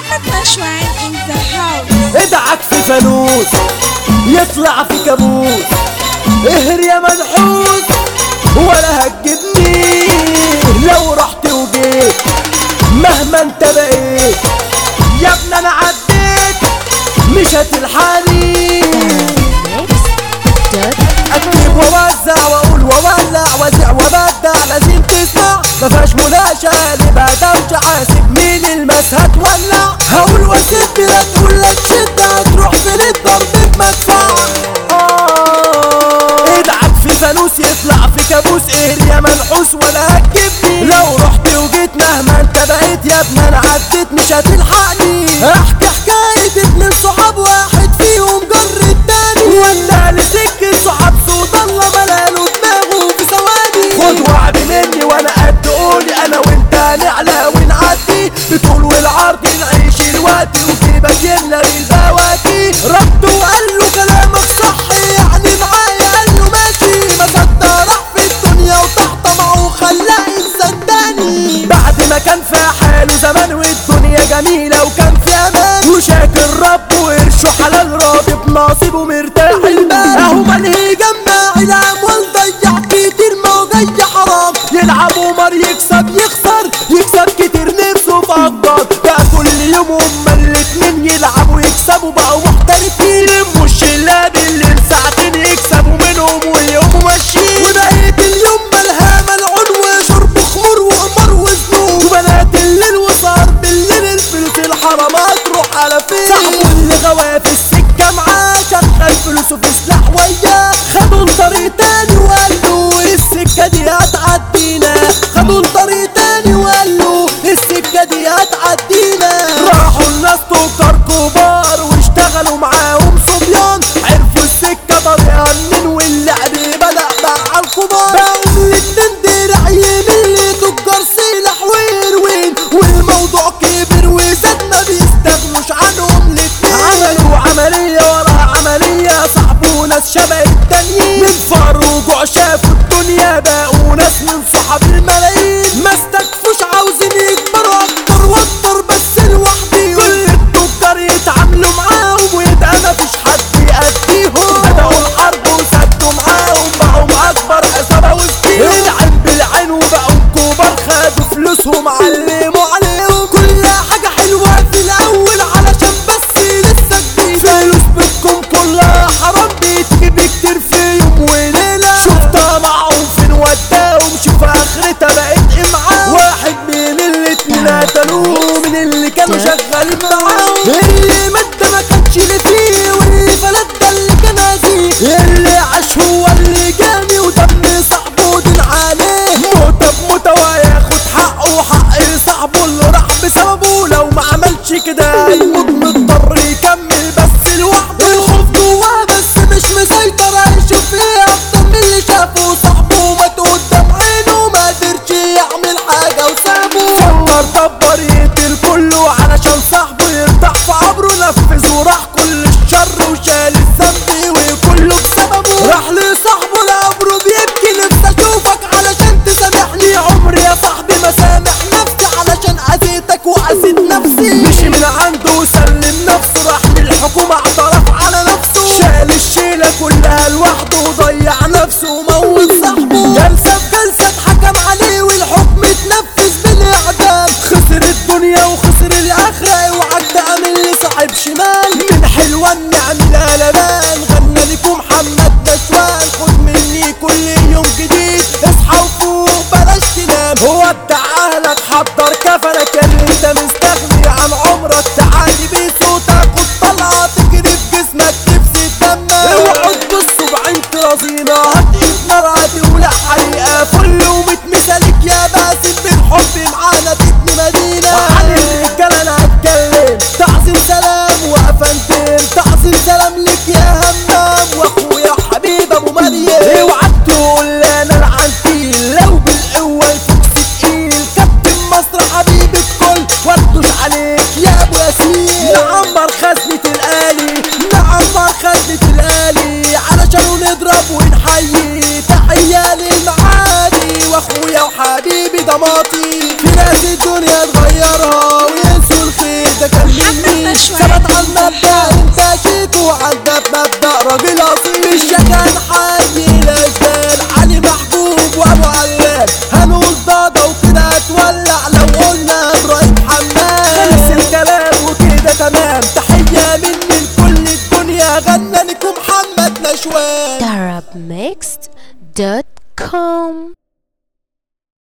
محمد نشوان in the house ادعك في فانوس يطلع في كابوس اهر يا منحوس ولا هتجيبني لو رحت وجيت مهما انت بقيت يا ابني انا عديت مش هتلحقني اكتب ووزع واقول وولع وازع وبدع لازم تسمع مفيهاش مناقشه نبقى دوشه حاسب مين المس هتولع هقول واسد لا تقول لا تشد هتروح فين الضرب بمدفع آه. ادعك في فانوس يطلع في كابوس اهر يا منحوس ولا هتجيبني لو رحت وجيت مهما انت بقيت يا ابني انا عديت مش هتلحقني احكي حكايه اتنين صحاب واحد فيهم جر التاني ولا لسكة صحاب صوت الله ملاله دماغه في ثواني خد وعد مني وانا قد قولي انا وانت نعلى ونعدي بطول والعرض نعيش الوقت وجيبك يملى بالبواكي رد وقال له كلامك صح يعني معايا قال له ماشي ما صدق راح في الدنيا وتحت معه خلاه انسان تاني بعد ما كان في حاله زمان والدنيا جميلة وكان في امان وشاكر ربه وقرشه حلال راضي بنصيبه مرتاح البال اهو ملهي جمع الاموال ضيع كتير ما هو جاي حرام يلعب عمر يكسب يخسر يكسب كتير نفسه في اكبر بقى كل يوم هما الاتنين يلعبوا يكسبوا بقوا محترفين يلموا الشلة بالليل ساعتين يكسبوا منهم ويقوموا ماشيين وبقيت اليوم مالها ملعون وشرب خمور وقمار وذنوب وبنات الليل وسهر بالليل الفلوس الحرامات تروح على فين صاحبه اللي غواه في السكة معاه شغل فلوسه في سلاح وياه خدوا لطريق تاني وقالوا السكة دي هتعدينا خدوا لطريق تاني وقالوا السكة دي هتعدينا راحوا الناس تجار كبار واشتغلوا معاهم صبيان عرفوا السكة طريقها منين واللعب بدأ مع الكبار بقوا الاتنين درع يمين لتجار سلاح ويروين والموضوع كبر وزاد ما بيستغنوش عنهم الاتنين عملوا عملية ورا عملية صاحبوا ناس شبه التانيين من فار وجوع شافوا الدنيا بقوا ناس من صحاب الملايين ما استكفوش عاوزين يكبروا اكتر واكتر بس لوحدي كل التجار يتعاملوا معاهم ويبقى مفيش حد يأديهم بدأوا الحرب وسدوا معاهم بقوا اكبر عصابة وسطيهم العين بالعين وبقوا كبار خدوا فلوسهم علموا عليهم كل حاجة حلوة في الأول علشان بس لسه جديد فلوس بتكون كلها حرام بتجيب كتير في يوم وليلة شفتها معهم فين وداهم شوف آخرتها بقت إيه معاهم واحد من الاتنين قتلوه من اللي كانوا شغالين معاهم اللي مات ما كانش اللي فيه واللي فلت ده اللي كان هزيه اللي عاش هو اللي جاني ودم صاحبه دين عليه موتة بموتة وهياخد حقه وحق صاحبه اللي راح بسببه لو ما عملش كده هيموت مضطر يكمل بس لوحده الخوف جواه بس مش مسيطر هيشوف ايه اكتر من اللي شافه صاحبه مات قدام عينه ما قدرش يعمل حاجة وسابه فكر دبر يقتل كله علشان صاحبه يرتاح في عبره نفذ وراح كل الشر وشال الذنب وكله بسببه راح لصاحبه لقبره بيبكي نفسي اشوفك علشان تسامحني عمري يا صاحبي ما سامح نفسي علشان اذيتك واذيت نفسي مشي من عنده وسلم نفسه راح للحكومة اعترف على نفسه شال الشيلة كلها لوحده وضيع نفسه وموت صاحبه جلسة في جلسة اتحكم عليه والحكم اتنفذ بالاعدام خسر الدنيا وخسر الاخرة اوعى تعمل لي صاحب شمال من حلوان نعمل قلبان غنى لكم محمد نشوان خد مني كل يوم جديد اصحى وفوق بلاش تنام ودع اهلك حضر كفنك اللي انت مستغني عن عمرك تعالي بصوتك وتطلع تجري في جسمك نفسي دمك اوعوا تبصوا بعين رزينة هتقيد نار هتولع حريقة فل ومتمثلك يا باسم بالحب معانا تبني مدينة عن الرجالة انا هتكلم تعظيم سلام وافندم تعظيم سلام لك يا همام واخويا حبيب ابو مريم اوعى تقول انا العنتيل لو بالقوة الفوكس تقيل كابتن مصر حبيب الكل وردوش عليك يا ابو ياسين نعمر خزنة الالي نعمر خزنة الالي علشان نضرب ونحيي تحية للمعادي واخويا وحبيبي ضماطي في ناس الدنيا تغيرها وينسوا الخير ده كان نشوان ثبت على المبدأ انت شيكو عدى بمبدأ راجل اصيل الشكل حي الاشبال علي محبوب وابو علال هنقول ضاضة وكده هتولع لو قلنا ابراهيم حمام خلص الكلام وكده تمام تحية مني لكل الدنيا غنى لكم محمد نشوان Arab Mixed dot com